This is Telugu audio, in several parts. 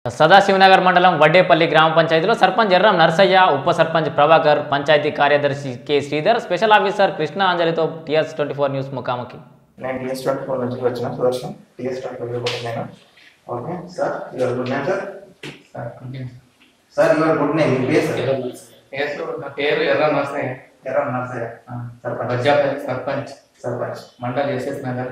సదాశివనగర్ మండలం వడ్డేపల్లి గ్రామ పంచాయతీలో సర్పంచ్ ఎర్రం నర్సయ్య ఉప సర్పంచ్ ప్రభాకర్ పంచాయతీ కార్యదర్శి K Sridhar special officer Krishna అంజలితో టిఎస్ ట్వంటీ ఫోర్ న్యూస్ ముఖాముఖి నేను టీఎస్ ట్వంటీ ఫోర్ నుంచి వచ్చిన సుదర్శన్ టీఎస్ ట్వంటీ ఫోర్ కూడా నేను okay sir your good name sir sir your good name మీ పేరు సార్ కేసు నా పేరు Erra Narasaiah Erra Narsaiah sarpanch Prajapati sarpanch sarpanch mandal SS Nagar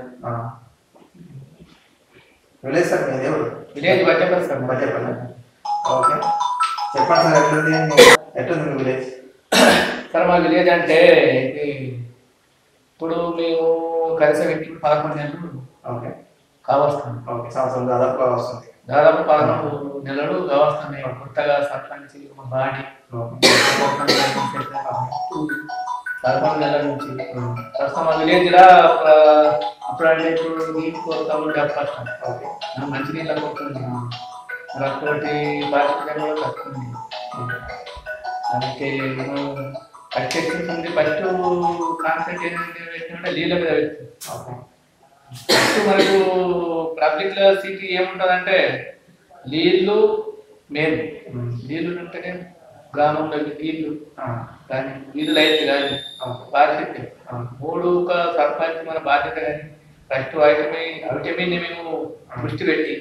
village sir మీ దేవుడు village Bajjapalli sir Bajjapalli okay చెప్పండి సార్ ఎట్లుంది ఎట్లుంది మీ విలేజ్ సార్ మా విలేజ్ అంటే ఇది ఇప్పుడు మేము కలిసి వ్యక్తి పదకొండు నెలలు ఓకే కావస్తాం ఓకే సంవత్సరం దాదాపుగా వస్తుంది దాదాపు పదకొండు నెలలు కావస్తున్నాయి కొత్తగా సర్పంచ్ మా బాడీ ఓకే పదకొండు నెలల నుంచి ప్రస్తుతం మా విలేజ్ లా అప్పుడు అంటే ఇప్పుడు నీటి కోరుతా ఉండే అప్పట్లో ఓకే మంచినీళ్ళ కొడుతుంది మరొకటి బాధ్యత కూడా తక్కువ ఉంది అందుకే నేను పట్టేస్తుంది ఫస్ట్ కాన్సెంట్రేట్ ఏంటంటే నీళ్ళ మీద పెట్టింది ఓకే ఫస్ట్ మనకు పబ్లిక్ లో సిటీ ఏముంటదంటే నీళ్ళు మెయిన్ నీళ్ళు ఉంటేనే గ్రామంలో నీళ్ళు కానీ నీళ్ళు అయితే కానీ బాధ్యత మూడు ఒక సర్పంచ్ మన బాధ్యత కానీ ఫస్ట్ వాటిని అవిటి మీద మేము దృష్టి పెట్టి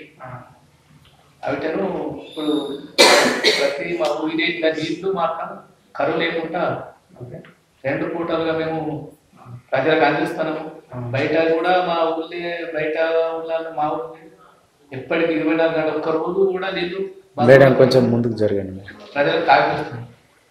అవిటను ఇప్పుడు ప్రతి మా ఊరిలో నీళ్లు మాత్రం కరువు లేకుండా ఓకే రెండు పూటలుగా మేము ప్రజలకు అందిస్తున్నాము బయట కూడా మా ఊళ్ళో బయట ఊళ్ళో మా ఊళ్ళో ఎప్పటికి ఇరవై నాలుగు గంటలు ఒక్క రోజు కూడా నీళ్ళు మాకు మేడం కొంచెం ముందుకు జరగండి మీరు ప్రజలకు తాగిస్తున్నాం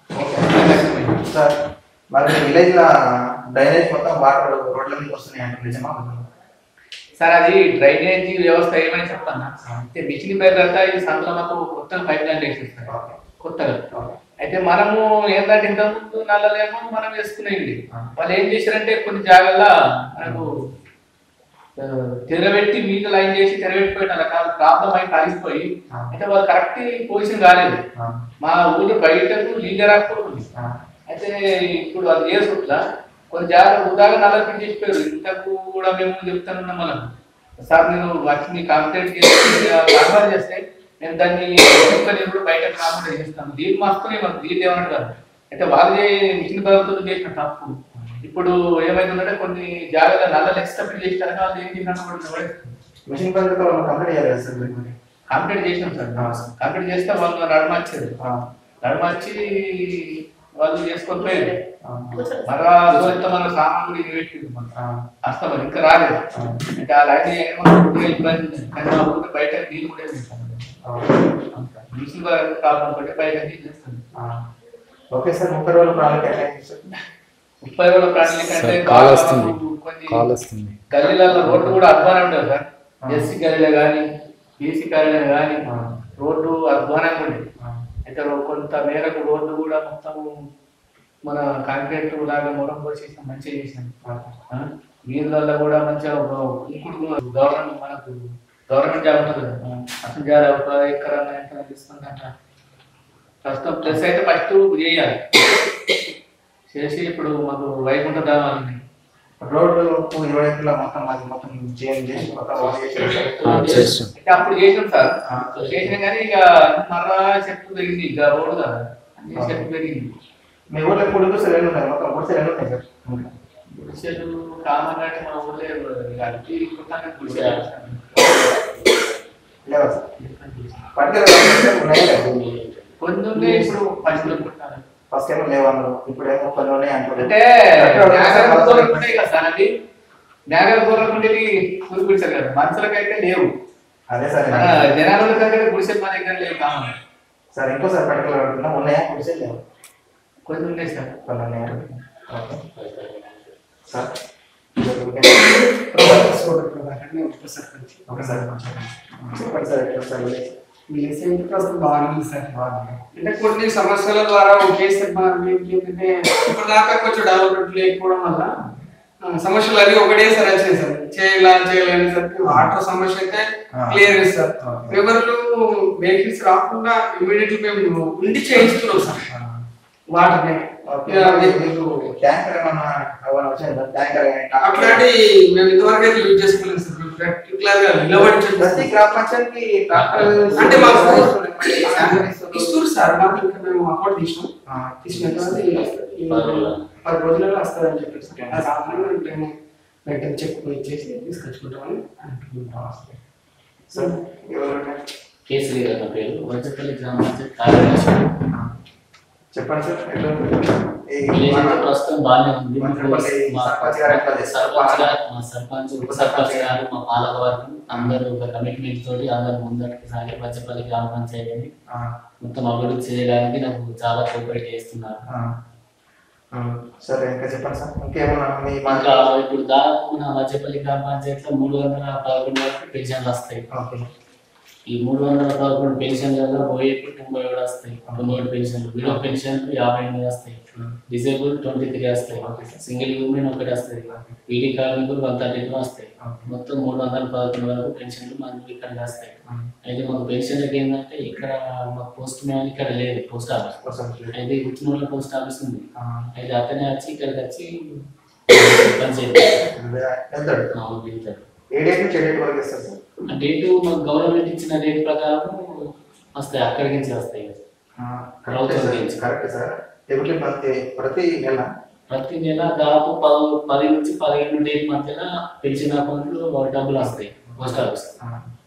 సార్ మరి మీ విలేజ్ లో డ్రైనేజ్ మొత్తం వాటర్ రోడ్ల మీద వస్తున్నాయి అంటే నిజమా సార్ అది డ్రైనేజీ వ్యవస్థ ఏమని చెప్తాను అయితే మిషన్ పైప్ అంతా ఈ సంతలో మాకు కొత్తగా పైప్ లైన్ వేసేస్తారు ఓకే కొత్తగా అయితే మనము ఏంటంటే ఇంతకుముందు నల్లలేమో మనం వేసుకునేది వాళ్ళు ఏం చేశారంటే కొన్ని జాగాల్లో మనకు ఆ, తెరబెట్టి మీద లైన్ చేసి తెరబెట్టిపోయిన రకాల ప్రాబ్లం అయి కలిసిపోయి అయితే వాళ్ళు కరెక్ట్ పొజిషన్ కాలేదు మా ఊరు బయటకు నీళ్ళ రాకపోవడం ఉంది అయితే ఇప్పుడు అది చేసుకుంటా కొన్ని జాగ్రత్త ఉదాగా నల్ల పిన్ చేసిపోయారు ఇంతకు కూడా మేము చెప్తానున్నాం మనం సార్ నేను వాటిని కంప్లైంట్ చేసి కన్వర్ట్ చేస్తే నేను దాన్ని ఒక్కొక్క నేను కూడా బయటకు రాకుండా చేస్తాను దీన్ని మాత్రమే మనకు దీన్ని ఏమన్నా కాదు అయితే వాళ్ళు చే- మిషన్ ప్రభుత్వం చేసిన తప్పు ఇప్పుడు ఏమైందంటే కొన్ని జాగ్రత్త నల్ల ఎక్స్టెప్ట్ చేసిన వాళ్ళు ఏం చేసినట్టు మిషన్ పద్ధతిలో మనం కంప్లీట్ చేయాలి కదా సార్ మీరు మరి. కంప్లీట్ చేసినాం సార్ కంప్లీట్ చేస్తే వాళ్ళు నడమచ్చారు నడమచ్చి వాళ్ళు చేసుకొని పోయారు మరలా రోజంతా మన సామాన్ కూడా పెట్టింది అస్తమం ఇంకా రాలేదు అంటే ఆ లైన్ ఏమో కొద్దిగా ఇబ్బంది ఉంది కానీ మా ఊరికి బయట నీళ్ళు కూడా వేస్తాం మిషన్ ప్రాబ్లం ఒకటి బయట నీళ్ళు వేస్తాం ఓకే సార్ ముప్పై రోజుల ప్రాణాలు కేటాయించారు ముప్పై వేల ప్రాణుల కంటే సార్, కాల్ వస్తుంది. కొన్ని కాల్ వస్తుంది గల్లీలలో రోడ్డు కూడా అధ్వానం ఉండదు సార్ ఎస్సీ గల్లీలో కానీ బీసీ గల్లీలో కానీ రోడ్డు అధ్వానంగా ఉండేది అయితే రో- కొంత మేరకు రోడ్డు కూడా మొత్తం మన కాంక్రీట్ లాగా మొరం పోసేసాం మంచిగా చేసాం ఆ? వీధులలో కూడా మంచిగా ఒక- ఇంకుడు గవర్నమెంట్ మనకు గవర్నమెంట్ జాబ్ ఉంటుంది కదా అసలు జాబ్ ఒక ఎకరా ఎకరా తీసుకుందంట ప్రస్తుతం ప్లస్ అయితే ఫస్ట్ చేయాలి చేసి ఇప్పుడు మాకు వైకుంఠ ధామాలని రోడ్డు ఇరవై ఎకరాల మొత్తం అది మొత్తం చేంజ్ చేసి మొత్తం వాష్ చేసి ఆ, చేస్తాం అయితే అప్పుడు చేసినాం సార్ చేసినా కానీ ఇక మరలా చెట్లు పెరిగింది ఇక రోడ్డు కదా అన్ని చెట్లు పెరిగింది మీ ఊర్లో మూడు గుడిసెలు ఎన్ని ఉన్నాయి మొత్తం గుడిసెలు ఎన్ని ఉన్నాయి సార్ గుడిసెలు కామన్ అంటే మన ఊళ్ళో ఇక అట్టి కుట్టానే గుడిసెలు వేస్తాం. లేవా సార్ పట్టుకెళ్ళి ఉన్నాయి కదా కొన్ని ఉన్నాయి ఇప్పుడు పశువులు కుట్టాలి ఫస్ట్ ఏమో లేవన్నారు ఇప్పుడు ఏమో కొన్ని ఉన్నాయి అంటారు అంటే నాగర గొర్రెలు ఉంటాయి కదా సార్ అది నాగర గొర్రెలు ఉండేవి ఊరు గుడిసెలు కదా మనుషులకైతే లేవు అదే సార్ మన జనాల కంటే గుడిసెలు మా దగ్గర లేవు కామన్ సార్ ఇంకోసారి పట్టుకెళ్ళి అడుగుతున్నా ఉన్నాయా గుడిసెలు లేవు కొన్ని ఉన్నాయి సార్ కొన్ని ఉన్నాయా ఓకే సార్ ఓకే సార్ చెప్పండి సార్ ఎట్లా సార్ విలేజ్? బాగానే ఉంది సార్ అంటే కొన్ని సమస్యల ద్వారా ఒకేసారి మనం ఏంటంటే ఇప్పుడు దాకా కొంచెం డెవలప్మెంట్ లేకపోవడం వల్ల ఆ, సమస్యలు అవి ఒకటేసారి వచ్చాయి సార్ చేయాలా చేయాలని సరికి వాటర్ సమస్య అయితే క్లియర్ సార్ Okay. ఎవరు వెహికల్స్ రాకుండా ఇమీడియట్లీ మేము ఉండి చేయిస్తున్నాం సార్ వాటర్ ఓకే మీకు ట్యాంకర్ ఏమన్నా ఏమన్నా వచ్చిందా ట్యాంకర్ అట్లాంటి మేము ఇంతవరకు అయితే యూజ్ చేసుకోలేదు సార్ రెగ్యులర్ గా నిలబడి ప్రతి చూపిస్తే గ్రామ పంచాయతీ ట్రాక్టర్ అంటే మాకు శాంక్షన్ ఇస్తారు. ఇస్తారు సార్ మాకు ఇంకా మేము అకౌంట్ తీసినాం ఆ, తీసిన తర్వాత ఈ ఈ పది రోజులలో వస్తుందని చెప్పారు సార్ ఆ సామాన్లు మేము వెంటనే చెక్ ఇచ్చేసి తీసుకొచ్చుకుంటామని అంటుకుంటాం సార్ ఎవరు కేసరి గారు నా పేరు వజ్రపల్లి గ్రామ పంచాయతీ కార్యదర్శి చెప్పండి సార్ ఎట్లా ఉంది? ఈ విలేజ్ అయితే మన- ప్రస్తుతం బాగానే ఉంది వజ్రపల్లి మా సర్పంచ్ గారు ఎట్లా చేస్తారు? సర్పంచ్ గారు మా సర్పంచ్ ఉప సర్పంచ్ గారు మా పాలకవర్గం అందరూ ఒక కమిట్మెంట్ తోటి అందరూ ముందరికి సాగి వజ్రపల్లి గ్రామ పంచాయతీని ఆ, మొత్తం అభివృద్ధి చేయడానికి నాకు చాలా కోఆపరేట్ చేస్తున్నారు ఆ. ఆ, సరే ఇంకా చెప్పండి సార్ ఇంకేమన్నా మీ ఇంకా మాట ఇప్పుడు దాదాపు నా వజ్రపల్లి గ్రామ పంచాయతీలో మూడు వందల పదకొండు వరకు పెన్షన్లు వస్తాయి ఓకే ఈ మూడు వందల పదకొండు పెన్షన్లలో పోయేటి తొంభై ఏడు వస్తాయి తొంభై ఏడు పెన్షన్లు విడో పెన్షన్లు యాభై ఎనిమిది వస్తాయి డిసేబుల్ ట్వంటీ త్రీ వస్తాయి సింగిల్ ఉమెన్ ఒకటి వస్తుంది పీడీ కార్మికులు వన్ థర్టీ టూ వస్తాయి మొత్తం మూడు వందల పదకొండు వరకు పెన్షన్లు మనకు ఇక్కడ వస్తాయి అయితే మాకు పెన్షన్లకి ఏంటంటే ఇక్కడ మాకు పోస్ట్ మ్యాన్ ఇక్కడ లేదు పోస్ట్ ఆఫీస్ కోసం అయితే ఉత్తమూరులో పోస్ట్ ఆఫీస్ ఉంది ఆ, అయితే అతనే వచ్చి ఇక్కడికి వచ్చి పని చేస్తాడు వెళ్తాడు మామూలు వెళ్తాడు ఏ డేట్ నుంచి ఏ డేట్ వరకు ఇస్తారు సార్ ఆ డేటు మాకు గవర్నమెంట్ ఇచ్చిన డేట్ ప్రకారం వస్తాయి అక్కడి నుంచి వస్తాయి ఆ, కరెక్టే ప్రభుత్వం సార్ నుంచి. కరెక్ట్ సార్ ఎవ్రీ మంత్ ప్రతి నెల ప్రతి నెల దాదాపు పద పది నుంచి పదిహేను డేట్ మధ్యలో పెన్షన్ అకౌంట్లో డబ్బులు వస్తాయి పోస్ట్ ఆఫీస్ ఆ,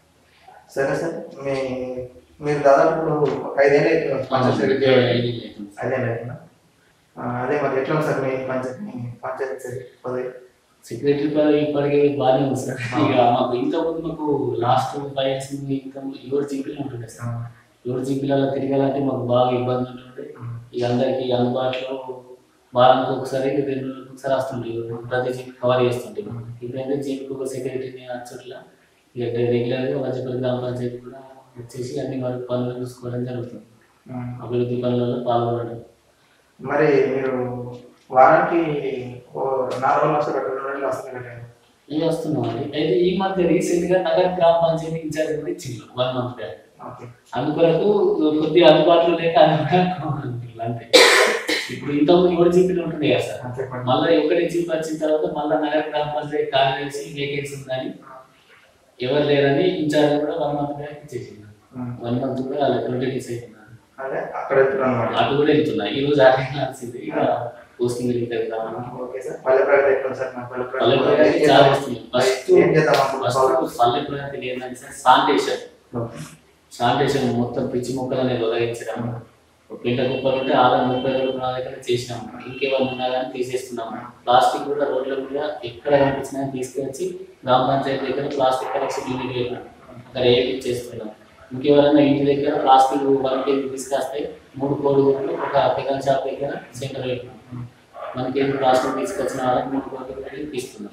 సరే సార్ మీ మీరు దాదాపు ఇప్పుడు ఒక ఐదేళ్ళు అయిపోయింది పంచాయతీ సెక్రటరీ ఐదేళ్ళు అయిపోయిందా ఆ, అదే మరి ఎట్లా ఉంది సార్ మీ పంచాయతీ మీ పంచాయతీ సెక్రటరీ పదవి సెక్రటరీ పదవి ఇప్పటికే బాగానే ఉంది సార్ ఇక మాకు ఇంతకుముందు మాకు లాస్ట్ ఫైవ్ ఇయర్స్ ఇంకా ఏడు జీపీలు ఉంటుండే సార్ ఏడు జీపీలలో తిరగాలంటే మాకు బాగా ఇబ్బంది ఉంటుండే ఇక అందరికి అందుబాటులో వారానికి ఒకసారి రెండు రోజులకు ఒకసారి వస్తుండే ప్రతి జీపీ కవర్ చేస్తుంటే ఇప్పుడైతే జీపీకి ఒక సెక్రటరీని చోట్ల ఇక రెగ్యులర్గా వజ్రపల్లి గ్రామ పంచాయతీ కూడా వచ్చేసి అన్ని వరకు పనులు చూసుకోవడం జరుగుతుంది అభివృద్ధి పనులలో పాల్గొనడం మరి మీరు వారానికి ఓ నాలుగు రోజులు వస్తారు రెండు రోజులు వస్తారు కదండి ఇది వస్తున్నాం అండి అయితే ఈ మధ్య రీసెంట్ గా నగర గ్రామ పంచాయతీ ఇన్ఛార్జ్ కూడా ఇచ్చిండు వన్ మంత్ బ్యాక్ ఓకే అందుకొరకు కొద్దిగా అందుబాటులో లేక అందుబాటులో అంతే ఇప్పుడు ఇంతకుముందు ఎవరు జీపీలు ఉంటుండే కదా సార్ చెప్పండి మళ్ళీ ఒకటి జీపీ వచ్చిన తర్వాత మళ్ళీ నగర గ్రామ పంచాయతీ కార్యదర్శి వేకెన్సీ ఉందని ఎవరు లేరని ఇన్ఛార్జ్ కూడా వన్ మంత్ బ్యాక్ ఇచ్చేసింది ఉమ్. వన్ మంత్ కూడా వాళ్ళ క్రెడిట్స్ అవుతున్నారు అదే అక్కడ వెళ్తున్నాను అనమాట అటు కూడా వెళ్తున్నా ఈ రోజు అటు వెళ్ళాల్సింది ఇక పోస్టింగ్ వెళ్తాను ఓకే సార్ పల్లె ప్రగతి ఎట్లా ఉంది సార్ మా పల్లె పల్లె ప్రగతి చాలా వస్తుంది. ఫస్ట్ ఏం చేద్దాం ఫస్ట్ అనుకుంటున్నాం పల్లె ప్రగతి ఏంటంటే సార్ శానిటేషన్ శానిటేషన్ మొత్తం పిచ్చి మొక్కలు అనేది ఉదగించడం పింట కుప్పలు ఉంటే ఆరు ముప్పై రోజులు నా దగ్గర చేసినాం ఇంకేమన్నా ఉన్నా కానీ తీసేస్తున్నాం ప్లాస్టిక్ కూడా రోడ్ల మీద ఎక్కడ కనిపించినా తీసుకొచ్చి గ్రామ పంచాయతీ దగ్గర ప్లాస్టిక్ కలెక్షన్ యూనిట్ పెట్టినాం అక్కడ ఏపీ చేస్తున్నాం ఇంకెవరైనా ఇంటి దగ్గర ప్లాస్టిక్ వన్ కేజీ తీసుకొస్తే మూడు కోడిగుడ్లు ఒక పికల్ షాప్ దగ్గర సెంటర్ పెట్టినాం మనకి ఏది ప్లాస్టిక్ తీసుకొచ్చిన వాళ్ళకి మూడు కోడిగుడ్లు పెట్టి తీస్తున్నాం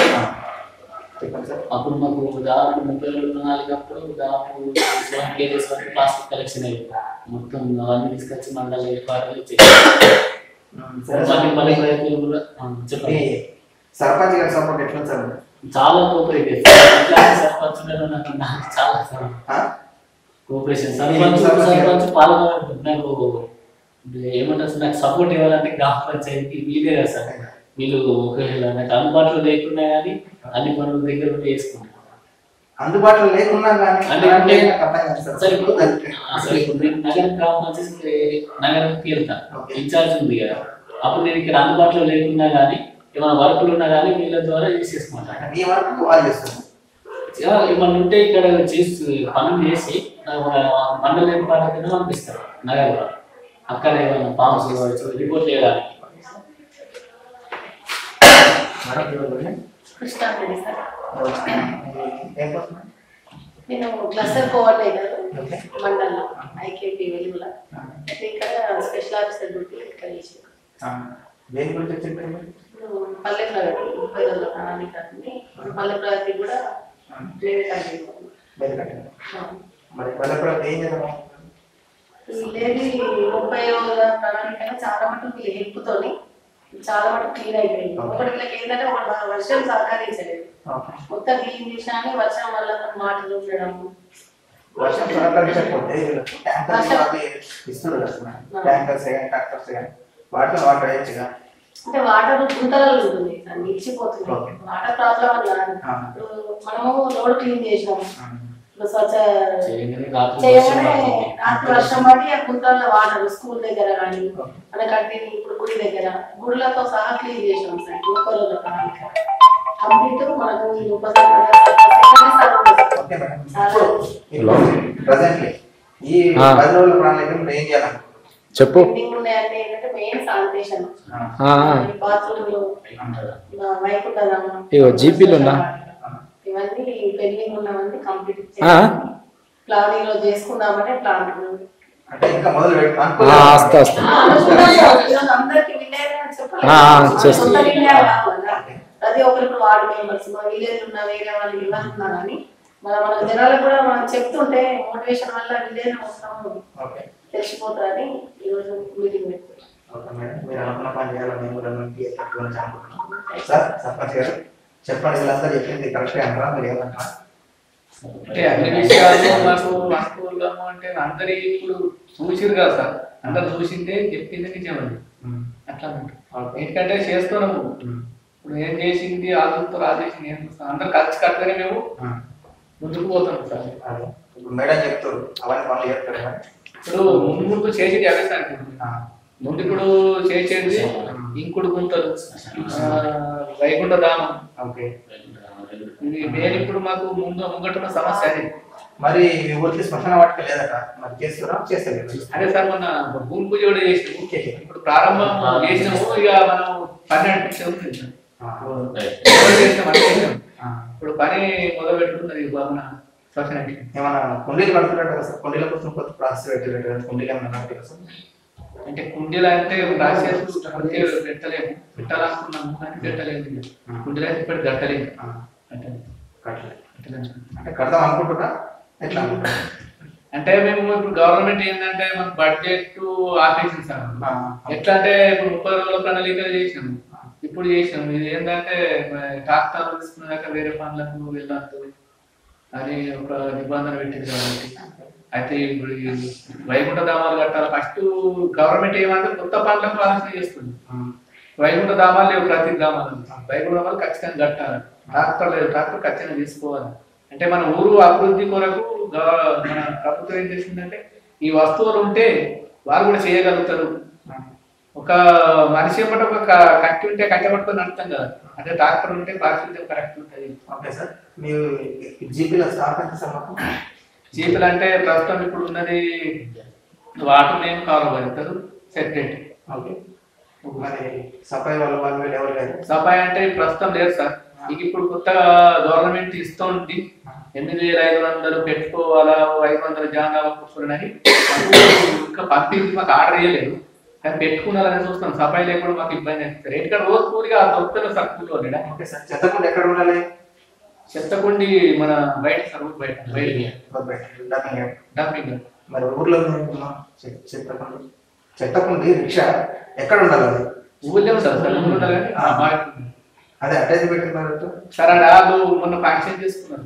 చెప్పండి సార్ అప్పుడు మాకు దాదాపు ముప్పై రెండు ప్రణాళిక అప్పుడు దాదాపు సెవెన్ కేజీస్ వరకు ప్లాస్టిక్ కలెక్షన్ అయ్యింది మొత్తం అవన్నీ తీసుకొచ్చి మండల ఏర్పాట్లు సరే మళ్ళీ సార్ మళ్ళీ ప్రయత్నం కూడా ఆ, మీ చెప్పండి సర్పంచ్ గారి సపోర్ట్ ఎట్లా ఉంది సార్ చాలా కోఆపరేట్ చేస్తారు ఇట్లాంటి సర్పంచ్ ఉండడం నాకు నాకు చాలా ఆ? కోఆపరేషన్ సర్పంచ్ సర్పంచ్ పాల్గొన నాకు ఏమంటారు నాకు సపోర్ట్ ఇవ్వాలంటే గ్రామ పంచాయతీ వీలే కదా సార్ వీళ్ళు ఒకవేళ నాకు అందుబాటులో లేకున్నా కానీ అన్ని పనుల దగ్గర ఉండి చేసుకుంటారు అందుబాటులో లేకున్నా కానీ అంటే అంటే అంటే- నాకు అర్థం కాదు సార్. సరే ఇప్పుడు ఆ, సరే ఇప్పుడు నేను నగర గ్రామ పంచాయతీ నగరానికి వెళ్తా ఓకే. ఇన్ఛార్జ్ ఉంది కదా అప్పుడు నేను ఇక్కడ అందుబాటులో లేకున్నా కానీ ఏమైనా వర్కులు ఉన్నా కానీ వీళ్ళ ద్వారా చేసేసుకుంటాను మీ వరకు వాళ్ళు చేస్తారు ఏమన్నా ఉంటే ఇక్కడ చేసి పనులు చేసి నాకు మండల ఏర్పాటు కింద పంపిస్తారు నగరంలో అక్కడ ఏమైనా ఫామ్స్ రిపోర్ట్ చేయడానికి మేడం ఎవరు? కృష్ణారెడ్డి సార్ ఏం కోసం నేను క్లస్టర్ కోఆర్డినేటర్ ఓకే. మండల్లో ఐకేపీ వెలుగుల అయితే ఇక్కడ స్పెషల్ ఆఫీసర్ డ్యూటీ ఇక్కడ చేసాను ఆ, దేని గురించి వచ్చింది మీరు? ఇప్పుడు పల్లె ప్రగతి ముప్పై రోజుల ప్రణాళికని పల్లె ప్రగతి కూడా నేనే కంటిన్యూ బయట కట్టింది. మరి పల్లె ప్రగతి ఏం చేద్దాం ఈ లేడీ ముప్పై రోజుల ప్రణాళిక చాలా మటుకు వీళ్ళు హెల్ప్తోని చాలా మటుకు క్లీన్ అయిపోయింది ఒకటి వీళ్ళకి ఏంటంటే ఒక వర్షం సహకరించలేదు ఓకే. మొత్తం క్లీన్ చేసినా కానీ వర్షం వల్ల మాటలు ఉండడం వర్షం సహకరించకపోతే వీళ్ళకి ట్యాంకర్స్ వర్షం- అవి ఇస్తున్నారు కదా ట్యాంకర్స్ కానీ ట్రాక్టర్స్ కానీ వాటిలో వాటర్ వేయచ్చుగా అంటే వాటర్ గుంతలలో ఉంటుంది అది నిలిచిపోతుంది Okay. వాటర్ ప్రాబ్లం అని కాదు ఆ. ఇప్పుడు మనము రోడ్ క్లీన్ చేసినాము ఆ. ఇప్పుడు స్వచ్ఛ చేయగానే రాత్రి చేయగానే వర్షం పడుతుంది. రాత్రి వర్షం పడి ఆ గుంతల వాటర్ స్కూల్ దగ్గర కానీ మనకంటే ఇప్పుడు గుడి దగ్గర గుడులతో సహా క్లీన్ చేసినాం సార్ గోకలలో కంప్లీట్ మనకు ఈ ఉపసంహరణ సెకండ్ సార్ ఉంది సార్. ఓకే మేడం చాలా ఇప్పుడు ప్రజెంట్లీ ఈ ఆ. పది రోజుల ప్రణాళిక ఏం చేయాలి చెప్పు పెండింగ్ ఉన్నాయంటే ఏంటంటే మెయిన్ శానిటేషన్ ఆ, ఆ. బాత్రూమ్లు వైకుంఠధామ ఇగో జీపీలు ఉన్నా? ఇవన్నీ పెండింగ్ ఉన్నవన్నీ కంప్లీట్ ఆ. ప్లానింగ్ లో చేసుకుందామంటే ప్లాన్ అంటే ఇంకా మొదలు పెట్టు ఆ, వస్తా వస్తా అందరికి విలేజ్ అని చెప్పాలి. ఆ, ఆ, చేస్తాం. సొంత విలేజ్ కావాలా? ప్రతి ఒక్కరికి వార్డు మెంబర్స్ మా విలేజ్ ఉన్న వేరే వాళ్ళు ఇలా ఉన్నా కానీ మన మన జనాలకు కూడా మనం చెప్తుంటే మోటివేషన్ వల్ల విలేజ్ మొత్తం ఓకే తెలిసిపోతుందని ఈరోజు మీటింగ్ పెట్టుకున్నాం ఓకే మేడం మీరు అనుకున్న పని చేయాలని మేము కూడా మీకు ఎక్కడికి గురించి అనుకుంటున్నాం సార్ సర్పంచ్ గారు చెప్పండి వీళ్ళందరూ చెప్పింది కరెక్టే అంటారా మీరు ఏమంటారా అంటే అన్ని విషయాలు మాకు అనుకూలము అంటే అందరి ఇప్పుడు చూసిరు కదా సార్ అందరు చూసిందే చెప్పింది నిజమండి అట్లా అన్నట్టు. ఓకే ఎందుకంటే చేస్తున్నాము ఇప్పుడు ఏం చేసింది ఆదుతో ఆదేశం ఏం చేస్తాం అందరు కలిసి కట్టుకొని మేము ముందుకు పోతాం సార్ అదే ఇప్పుడు మేడం చెప్తారు అవన్నీ పనులు చెప్తారు కదా ఇప్పుడు ముందు ముందు చేసేది అవే సార్ ఇప్పుడు. ఆ, ముందు ఇప్పుడు చేసేది ఇంకుడు గుంతలు ఆ, వైకుంఠ ధామం ఓకే ఇది నేను ఇప్పుడు మాకు ముందు ముంగటున్న సమస్య అది మరి మీ ఊరికి శ్మశాన వాటిక లేదట మరి చేస్తారా చేస్తారు అదే సార్ మొన్న భూమి పూజ కూడా చేసినాము ఇప్పుడు ప్రారంభం చేసినాము ఇక మనం పన్నెండు చదువుతుంది సార్. ఎవరు చేసినాం అంటే చేసినాం. ఇప్పుడు పని మొదలు పెట్టుకున్నది మన శ్మశానానికి ఏమన్నా కుండీలు కడుతున్నట్టు కదా సార్ కుండీల కోసం కొత్త ప్రాసెస్ పెట్టినట్టు కదా కుండీలు ఏమన్నా నడిపి కదా సార్ అంటే కుండీలు అంటే ప్రాసెస్ కొద్దిగా పెట్టలేము పెట్టాలనుకున్నాము కానీ పెట్టలేము ఇక. కుండీలు అయితే ఇప్పటికి కట్టలేము ఆ, అంటే కట్టలేదు కట్టలేము. అంటే కడదాం అనుకుంటున్నా ఎట్లా అనుకుంటున్నా అంటే మేము ఇప్పుడు గవర్నమెంట్ ఏంటంటే మన బడ్జెట్ ఆపేసింది సార్ ఎట్లా అంటే ఇప్పుడు ముప్పై రోజుల ప్రణాళికలు చేసినాము ఇప్పుడు చేసినాము ఇది ఏంటంటే ట్రాక్టర్ తీసుకున్నాక వేరే పనులకు వెళ్ళొద్దు అని ఒక నిబంధన పెట్టింది కాబట్టి అయితే ఇప్పుడు ఈ వైకుంఠ ధామాలు కట్టాలి ఫస్ట్ గవర్నమెంట్ ఏమంటే కొత్త పనులకు ఆలోచన చేస్తుంది వైకుంఠ ధామాలు లేవు ప్రతి గ్రామాలు వైకుంఠ ధామాలు ఖచ్చితంగా కట్టాలి ట్రాక్టర్ లేదు ట్రాక్టర్ ఖచ్చితంగా తీసుకోవాలి అంటే మన ఊరు అభివృద్ధి కొరకు గవ- మన ప్రభుత్వం ఏం చేసిందంటే ఈ వస్తువులు ఉంటే వారు కూడా చేయగలుగుతారు ఒక మనిషి ఏమంటే ఒక క- కట్టి ఉంటే కట్టె పట్టుకొని నడుస్తాం కదా అంటే ట్రాక్టర్ ఉంటే పార్టీ కరెక్ట్ ఉంటుంది ఓకే సార్ మీరు జీపీలో స్టాఫ్ ఎంత సార్ మాకు జీపులు అంటే ప్రస్తుతం ఇప్పుడు ఉన్నది వాటర్ నేమ్ కావాలి సెపరేట్ ఓకే మరి సఫాయి వాళ్ళు వాళ్ళు వీళ్ళు ఎవరు లేరు సఫాయి అంటే ప్రస్తుతం లేదు సార్ ఇక ఇప్పుడు కొత్తగా గవర్నమెంట్ ఇస్తుంది ఎనిమిది వేల ఐదు వందలు పెట్టుకోవాలా ఐదు వందల జానాలు కూర్చోనని ఇంకా పంపించి మాకు ఆర్డర్ చేయలేదు కానీ పెట్టుకున్నారని చూస్తాం సఫాయి లేకుండా మాకు ఇబ్బంది అనిపిస్తారు ఎందుకంటే రోజు కూలిగా దొరుకుతున్న సరుకులు లేడా ఓకే సార్ చెత్తకుండా ఎక్కడ ఉండాలి చెత్తకుండి మన బయట సార్ ఊరు బయట బయట డబ్బింగ్ యార్డ్. డంపింగ్ మరి ఊర్లో ఉంటున్నాం చెత్తకుండా చెత్తకుండి రిక్షా ఎక్కడ ఉండాలి అది ఊళ్ళో సార్ సార్ ఊళ్ళో ఉండాలి కానీ ఆ బయట ఉంది. అదే అటైజ్ పెట్టినారు సార్ ఆడ వాళ్ళు మొన్న ఫంక్షన్ చేసుకున్నారు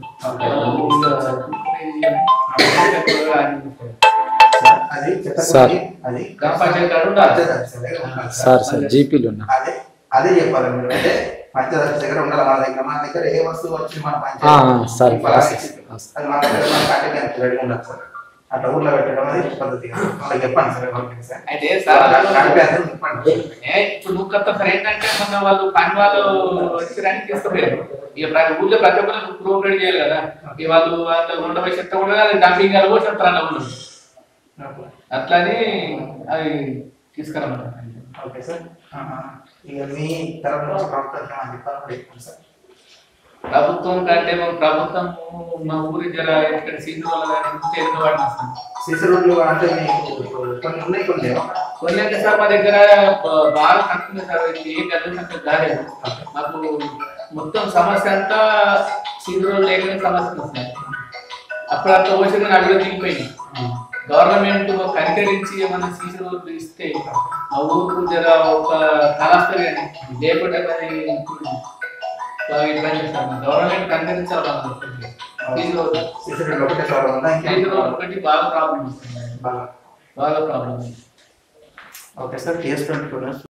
అది సార్. చెత్తకుండి అది గ్రామ పంచాయతీ కాడ ఉండాలి. పంచాయతీ దగ్గర ఉండాలి సార్ సార్ జీపీలు ఉన్నా అదే అదే చెప్పాలి మీరు అంటే పంచదార దగ్గర ఉండాలి మన దగ్గర మన దగ్గర ఏ వస్తువు వచ్చి మన ఆ, పంచాయతీ సరే. ఈ ఫలానా ఇచ్చింది. అది మన దగ్గర మన కట్టెకి రెడీ ఉండాలి సార్ అట్లా ఊర్లో పెట్టడం అనేది పద్ధతి వాళ్ళకి చెప్పండి సార్ ఎవరికి సార్ అయితే సార్ నడిపేస్తారు చెప్పండి ఏ, ఇప్పుడు నువ్వు కొత్త సార్ ఏంటంటే మొన్న వాళ్ళు పని వాళ్ళు వచ్చి తీసుకుపోయారు ఇక ప్రతి ఊళ్ళో ప్రతి ఒక్కరు ప్రూఫ్ రెడీ చేయాలి కదా ఇక వాళ్ళు వాళ్ళు ఉండబోయే చెత్త కూడా డంపింగ్ కూడా చెప్తారు ఉండదు అట్లని అది తీసుకురమ్మంటారు ఓకే సార్ ఆహా. ఇక మీ తరఫు నుంచి ప్రభుత్వం ఏమని చెప్పాలి కూడా చెప్పండి సార్ ప్రభుత్వం కంటే మన ప్రభుత్వం మా ఊరి జర ఇక్కడ సీజన్ వల్ల చేరుకు వాడినాం సార్ సీసీ రోడ్లు అంటే మీకు కొన్ని ఉన్నాయి కొన్ని లేవా? కొన్ని అంటే సార్ మా దగ్గర బ- బాగా తక్కువ సార్ ఇది ఏం కలిగినట్టు కాలేదు మాకు మొత్తం సమస్య అంతా సీజన్ లేకనే సమస్య ఉంది సార్ అప్పుడు అంత వచ్చిన అడుగు దిగిపోయింది గవర్నమెంట్ కనికరించి ఏమన్నా సీసీ రోడ్లు ఇస్తే ఆ ఊరుకు జర ఒక కలస్తే కానీ లేకుంటే మరి బాగా ఇబ్బంది సార్ గవర్నమెంట్ కనికరించాలి సీసీ రోడ్లు సీసీ రోడ్లు ఒకటే ప్రాబ్లం ఉందా సీసీ ఇంకేం రోడ్లు ఒకటి బాగా ప్రాబ్లం వస్తుంది బాగా బాగా problem okay sir TS twenty two